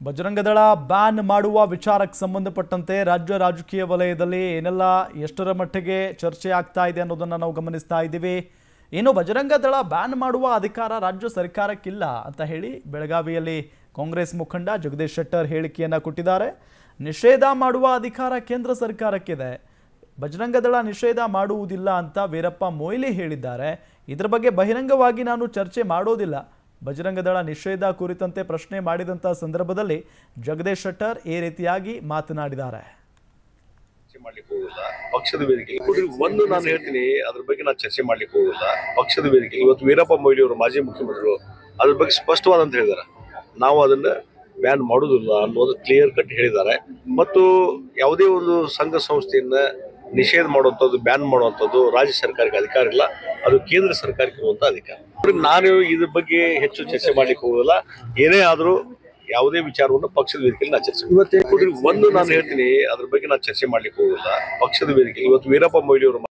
Bajrang Dal ban ಮಾಡುವ ವಿಚಾರಕ್ಕೆ ಸಂಬಂಧಪಟ್ಟಂತೆ ರಾಜ್ಯ ರಾಜಕೀಯ ವಲಯದಲ್ಲಿ ಏನೆಲ್ಲ ಎಷ್ಟರ ಮಟ್ಟಿಗೆ ಚರ್ಚೆ ಆಗ್ತಾ ಇದೆ ಅನ್ನೋದನ್ನು ನಾವು ಗಮನಿಸ್ತಾ ಇದ್ದೀವಿ ಏನು ಬಜರಂಗದಳ ಬ್ಯಾನ್ ಮಾಡುವ ಅಧಿಕಾರ ರಾಜ್ಯ ಸರ್ಕಾರಕ್ಕಿಲ್ಲ ಅಂತ ಹೇಳಿ ಬೆಳಗಾವಿಯಲ್ಲಿ ಕಾಂಗ್ರೆಸ್ ಮುಖಂಡ ಜಗದೀಶ್ ಶೆಟ್ಟರ್ ಹೇಳಿಕೆಯನ್ನು ಕೊಟ್ಟಿದ್ದಾರೆ ನಿಷೇಧ ಮಾಡುವ ಅಧಿಕಾರ ಕೇಂದ್ರ ಸರ್ಕಾರಕ್ಕಿದೆ ಬಜರಂಗದಳ ನಿಷೇಧ ಮಾಡುವುದಿಲ್ಲ ಅಂತ ವೀರಪ್ಪ ಮೊಯ್ಲಿ ಹೇಳಿದ್ದಾರೆ ಇದರ ಬಗ್ಗೆ ಬಹಿರಂಗವಾಗಿ ನಾನು ಚರ್ಚೆ ಮಾಡೋದಿಲ್ಲ ಬಜರಂಗದಳ ನಿಷೇಧ ಕುರಿತಂತೆ ಪ್ರಶ್ನೆ ಮಾಡಿದಂಥ ಸಂದರ್ಭದಲ್ಲಿ ಜಗದೀಶ್ ಶೆಟ್ಟರ್ ಈ ರೀತಿಯಾಗಿ ಮಾತನಾಡಿದ್ದಾರೆ ಚರ್ಚೆ ಮಾಡ್ಲಿಕ್ಕೆ ಹೋಗಿಲ್ಲ ಪಕ್ಷದ ವೇದಿಕೆ ನೋಡ್ರಿ, ಒಂದು ನಾನು ಹೇಳ್ತೀನಿ ಅದ್ರ ಬಗ್ಗೆ ನಾನು ಚರ್ಚೆ ಮಾಡ್ಲಿಕ್ಕೆ ಹೋಗಿಲ್ಲ ಪಕ್ಷದ ವೇದಿಕೆ ಇವತ್ತು ವೀರಪ್ಪ ಮೊಯ್ಲಿ ಅವರು ಮಾಜಿ ಮುಖ್ಯಮಂತ್ರಿಗಳು ಅದ್ರ ಬಗ್ಗೆ ಸ್ಪಷ್ಟವಾದಂತ ಹೇಳಿದ್ದಾರೆ ನಾವು ಅದನ್ನ ಬ್ಯಾನ್ ಮಾಡುವುದಿಲ್ಲ ಅನ್ನೋದು ಕ್ಲಿಯರ್ ಕಟ್ ಹೇಳಿದ್ದಾರೆ ಮತ್ತು ಯಾವುದೇ ಒಂದು ಸಂಘ ಸಂಸ್ಥೆಯನ್ನ ನಿಷೇಧ ಮಾಡುವಂಥದ್ದು ಬ್ಯಾನ್ ಮಾಡುವಂಥದ್ದು ರಾಜ್ಯ ಸರ್ಕಾರಕ್ಕೆ ಅಧಿಕಾರ ಇಲ್ಲ ಅದು ಕೇಂದ್ರ ಸರ್ಕಾರಕ್ಕೆ ಇರುವಂತ ಅಧಿಕಾರ ನೋಡ್ರಿ, ನಾನು ಇದ್ರ ಬಗ್ಗೆ ಹೆಚ್ಚು ಚರ್ಚೆ ಮಾಡ್ಲಿಕ್ಕೆ ಹೋಗೋದಿಲ್ಲ ಏನೇ ಆದರೂ ಯಾವುದೇ ವಿಚಾರವನ್ನು ಪಕ್ಷದ ವೇದಿಕೆಯಲ್ಲಿ ನಾನು ಚರ್ಚೆ ಮಾಡ್ತೀನಿ. ನೋಡ್ರಿ, ಒಂದು ನಾನು ಹೇಳ್ತೀನಿ ಅದ್ರ ಬಗ್ಗೆ ನಾನು ಚರ್ಚೆ ಮಾಡ್ಲಿಕ್ಕೆ ಹೋಗಿಲ್ಲ ಪಕ್ಷದ ವೇದಿಕೆ ಇವತ್ತು ವೀರಪ್ಪ ಮೊಯ್ಲಿ ಅವರು